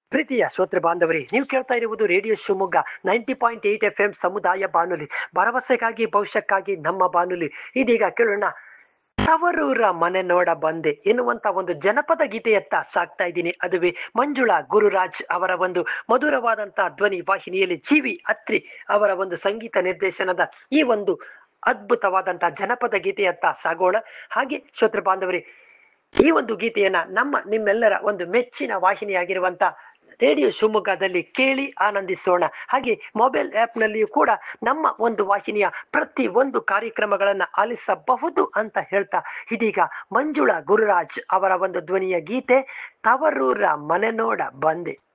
ಪ್ರೀತಿಯ ಶ್ರೋತೃ ಬಾಂಧವರೇ ನೀವು ಕೇಳ್ತಾ ಇರುವುದು radio Shivamogga ninety point eight F M ಸಮುದಾಯ ಬಾನುಲಿ ಭರವಸೆಗಾಗಿ ಭವಿಷ್ಯಕ್ಕಾಗಿ ನಮ್ಮ ಬಾನುಲಿ ಇದೀಗ ಕೇಳೋಣ ತವರೂರ ಮನೆ ನೋಡ ಬಂದೆ ಎನ್ನುವಂತ ಒಂದು ಜನಪದ ಗೀತೆಯತ್ತ ಸಾಕ್ತಾ ಇದ್ದೀನಿ ಅದುವೇ ಮಂಜುಳಾ ಗುರುರಾಜ್ ಅವರ ಒಂದು ಮಧುರವಾದಂತಹ ಧ್ವನಿ ವಾಹಿನಿಯಲ್ಲಿ ಜೀವಿ ಅತ್ರಿ ಅವರ ಒಂದು ಸಂಗೀತ ನಿರ್ದೇಶನದ ಈ ಒಂದು ಅದ್ಭುತವಾದಂತಹ ಜನಪದ ಗೀತೆಯತ್ತ ಸಾಗೋಣ ಹಾಗೆ ಶ್ರೋತೃ ಬಾಂಧವರೇ ಈ ಒಂದು ಗೀತೆಯನ್ನ ನಮ್ಮ ನಿಮ್ಮೆಲ್ಲರ ಒಂದು ಮೆಚ್ಚಿನ ವಾಹಿನಿಯಾಗಿರುವಂತ ರೇಡಿಯೋ ಶಿವಮೊಗ್ಗದಲ್ಲಿ ಕೇಳಿ ಆನಂದಿಸೋಣ ಹಾಗೆ ಮೊಬೈಲ್ ಆ್ಯಪ್ನಲ್ಲಿಯೂ ಕೂಡ ನಮ್ಮ ಒಂದು ವಾಹಿನಿಯ ಪ್ರತಿ ಒಂದು ಕಾರ್ಯಕ್ರಮಗಳನ್ನು ಆಲಿಸಬಹುದು ಅಂತ ಹೇಳ್ತಾ ಇದೀಗ ಮಂಜುಳಾ ಗುರುರಾಜ್ ಅವರ ಒಂದು ಧ್ವನಿಯ ಗೀತೆ ತವರೂರ ಮನೆ ನೋಡ ಬಂದೆ